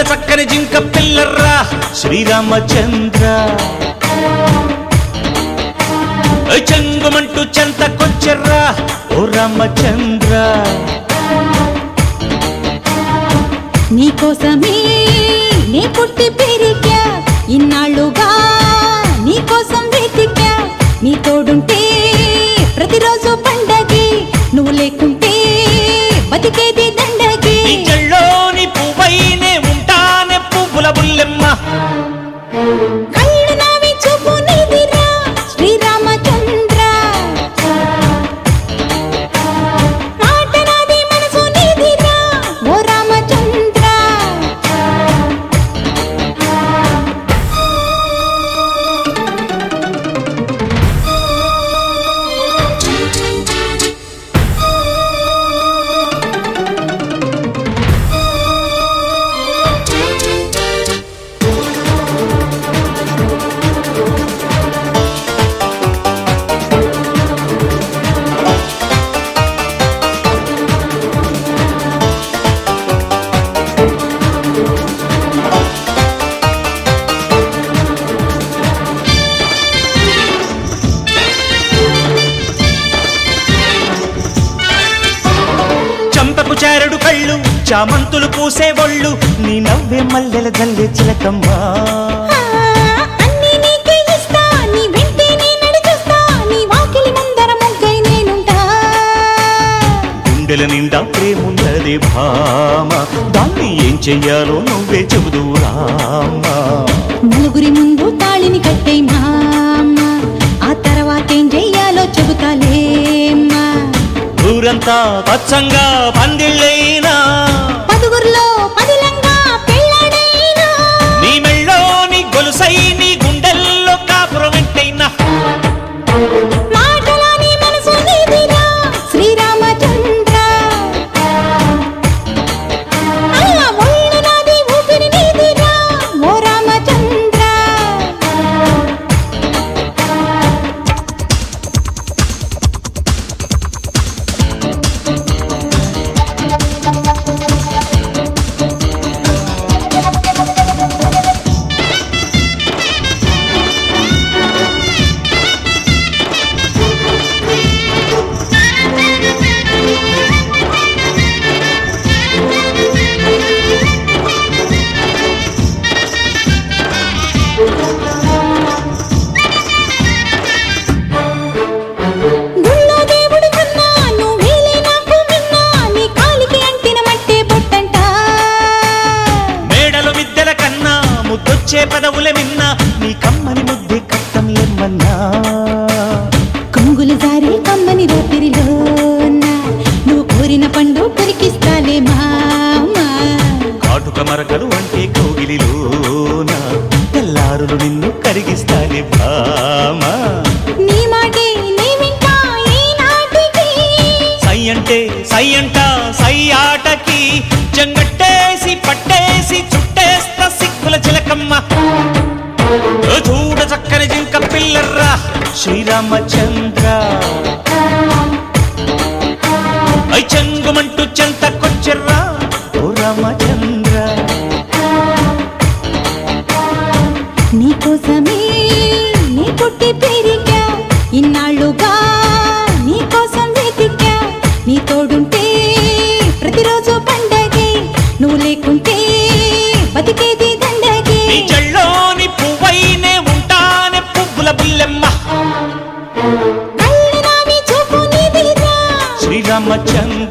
చక్కని జింక పిల్లర్రా శ్రీరామచంద్ర ఓ చెంగుమంటూ చెంతకొచ్చర్రా ఓ రామచంద్ర నీకోసమే నీ పుట్టి పెరిగా ఇన్నాళ్ళుగా నీకోసం వెతికా నీ తోడుంటే ప్రతిరోజు పండగే నువ్వు లేకుంటే బతికేది దండగే నీ చెల్లోని పువ్వైనే ఉంటానే పువ్వుల బుల్లెమ్మ కళ్ళు నావి చూపు నీదిరా శ్రీరామచంద్ర మాట నాది మనసు నీదిరా ఓ రామచంద్ర చంపకు చారడు కళ్ళు చామంతులు పూసే ఒళ్ళు నీ నవ్వే మల్లెల జల్లే చిలకమ్మా ఆ, అన్నీ నీకే ఇస్తా నీ వెంటే నే నడిచొస్తా నీ వాకిలి ముందర ముగ్గై నేనుంటా గుండెల నిండా ప్రేమున్నది భామ దాన్ని ఏం చెయ్యాలో నువ్వే చెబుదు రామా నలుగురి ముందు తాళిని కట్టే మామ ఆ తర్వాతేం చెయ్యాలో చెబుతాలేమ్మా ఊరంతా పచ్చంగా పందిళ్ళైనా పదుగురిలో పదిలంగా పెళ్ళాడైనా నీ మెళ్ళోని గొలుసై నీ గుండెల్లో కాపురం వెంటైనా మాటలాని మనసు నీదిరా శ్రీరామచంద్ర ఆ ఒళ్ళు నాది ఊపిరి నీదిరా ఓ రామచంద్ర గుళ్ళో దేవుడు కన్నా నువ్వేలే నాకు మిన్నా నీ కాలికి అంటిన మట్టే బొట్టంట మేడలు మిద్దెల కన్నా ముద్దొచ్చే పదవుల మిన్న నీ కమ్మని ముద్దే కట్టం ఎమ్మన్నా కొంగులు జారి కమ్మని రాత్రిలోన నువ్వు కోరిన పండు కొరికిస్తాలే మామా కాటుక మరకలు అంటే కోగిలిలోన తెల్లారులు నిన్ను కరిగిస్తానే భామా నీ మాటే నీ వింటా ఈనాటికి సై అంటే సై అంట సై ఆటకి జంగట్టేసి పట్టేసి చుట్టేస్తా సిక్కుల చిలకమ్మ ఓ చూడ చక్కని జింక పిల్లర్రా శ్రీరామచంద్ర ఐ చెంగుమంటూ చెంతకొచ్చర్రా ఓ రామచంద్ర నీకోసమే నీ పుట్టి పెరిగా ఇన్నాళ్ళుగా నీకోసం వెతికా నీ తోడుంటే ప్రతిరోజు పండగే నువ్వు లేకుంటే బతికేది దండగే నీ చెల్లోని పువ్వైనే ఉంటానే పువ్వుల బుల్లెమ్మ కళ్ళు నావి చూపు నీదిరా శ్రీరామచంద్ర